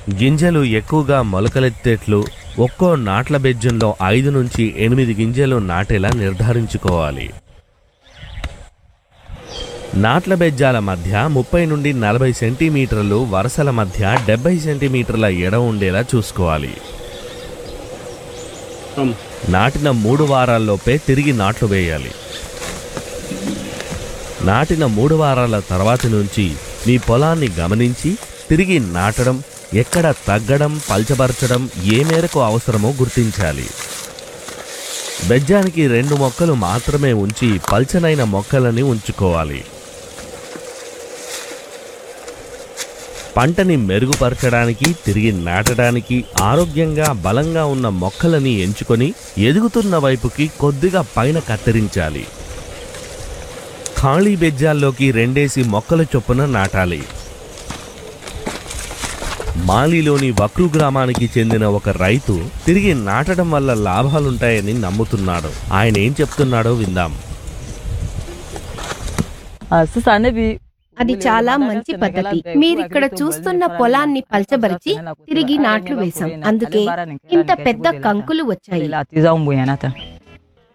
గింజలు ఎక్కువగా మొలకలెత్తేట్లు ఒక్కో నాట్ల బెజ్జంలో ఐదు నుంచి ఎనిమిది గింజలు నాటేలా నిర్ధారించుకోవాలి నాట్ల బెజ్జాల మధ్య ముప్పై నుండి నలభై సెంటీమీటర్లు వరుసల మధ్య డెబ్బై సెంటీమీటర్ల ఎడ ఉండేలా చూసుకోవాలి నాటిన మూడు వారాల్లోపే తిరిగి నాట్లు వేయాలి నాటిన మూడు వారాల తర్వాత నుంచి మీ పొలాన్ని గమనించి తిరిగి నాటడం ఎక్కడ తగ్గడం పల్చబరచడం ఏ మేరకు అవసరమో గుర్తించాలి బెజ్జానికి రెండు మొక్కలు మాత్రమే ఉంచి పల్చనైన మొక్కలని ఉంచుకోవాలి పంటని మెరుగుపరచడానికి తిరిగి నాటడానికి ఆరోగ్యంగా బలంగా ఉన్న మొక్కలని ఎంచుకొని ఎదుగుతున్న వైపుకి కొద్దిగా పైన కత్తిరించాలి ఖాళీ బెజ్జాల్లోకి రెండేసి మొక్కల చొప్పున నాటాలి మాలిలోని వక్రు గ్రామానికి చెందిన ఒక రైతు తిరిగి నాటడం వల్ల లాభాలుంటాయని నమ్ముతున్నాడు ఆయన ఏం చెప్తున్నాడో విందాం అది చాలా మంచి పద్ధతి మీరిక్కడ చూస్తున్న పొలాన్ని పల్చబరిచి తిరిగి నాట్లు వేశాం అందుకే ఇంత పెద్ద కంకులు వచ్చాయి వచ్చాయి